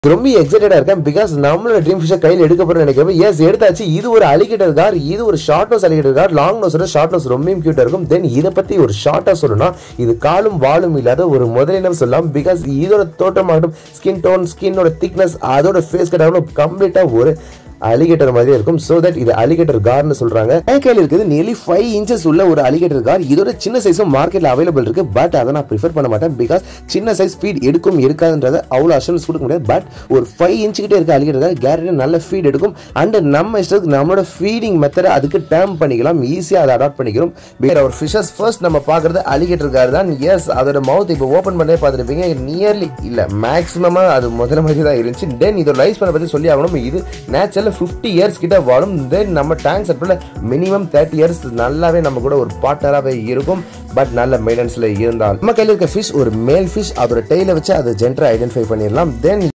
ரொம்ப எக்ஸைட்டடா இருக்கேன் பிகாஸ் நம்மளோட ட்ரீம் ஃபிஷை கையில் எடுக்க போறோம்னு நினைக்கிறப்ப எஸ் எடுத்தாச்சு இது ஒரு அலிகேட்டர் கார் இது ஒரு short nose alligator gar long நோஸோட ஷார்ட் நோஸ் ரொம்பவும் கியூட்டா இருக்கும் தென் இதை பத்தி ஒரு ஷார்ட்டா சொல்லணும்னா இது காலும் வாலும் இல்லாத ஒரு முதலினம் சொல்லலாம் பிகாஸ் இதோட தோற்றமாகட்டும் ஸ்கின் டோன் ஸ்கின்னோட திக்னஸ் அதோட ஃபேஸ் கட் கம்ப்ளீட்டா ஒரு அலிகேட்டர் மாதிரி இருக்கும் சோ தட் இது அலிகேட்டர் கார்னு சொல்றாங்க என் கையில் இருக்குது நியர்லி ஃபைவ் இன்ச்சஸ் உள்ள ஒரு அலிகேட்டர் கார் இதோட சின்ன சைஸும் மார்க்கெட்ல அவைலபிள் இருக்கு பட் அதை நான் ப்ரிஃபர் பண்ண மாட்டேன் பிகாஸ் சின்ன சைஸ் ஃபீட் எடுக்கும் எடுக்காதுன்றத அவ்வளோ அஷூரன்ஸ் கொடுக்க முடியாது பட் ஒரு ஃபைவ் இன்ச் கிட்ட இருக்க அலிகேட்டர் கார் கேரண்டி நல்ல ஃபீட் எடுக்கும் அண்ட் நம்ம இஷ்டத்துக்கு நம்மளோட ஃபீடிங் மெத்தடை அதுக்கு டேர்ம் பண்ணிக்கலாம் ஈஸியாக அதை அடாப்ட் பண்ணிக்கிறோம் ஒரு ஃபிஷஸ் ஃபர்ஸ்ட் நம்ம பார்க்குறது அலிகேட்டர் கார் தான் எஸ் அதோட மவுத் இப்போ ஓப்பன் பண்ணே பார்த்துருப்பீங்க நியர்லி இல்லை மேக்ஸிமமாக அது முதல்ல மாதிரி தான் இருந்துச்சு தென் இதோட லைஃப் ஸ்பேனை பற்றி சொல்லி ஆகணும் இது நேச்சுரல் ஃபிஃப்டி இயர்ஸ் கிட்ட வாழும் தென் நம்ம tank settle minimum thirty years நல்லாவே நம்ம கூட ஒரு பார்ட்னராகவே இருக்கும் பட் நல்ல மெயின்டெனன்ஸில் இருந்தால் நம்ம கையில் இருக்க ஃபிஷ் ஒரு மேல் ஃபிஷ் அதோட டெய்ல வச்சு அதை ஜென்டரை ஐடென்டிஃபை பண்ணிடலாம் தென்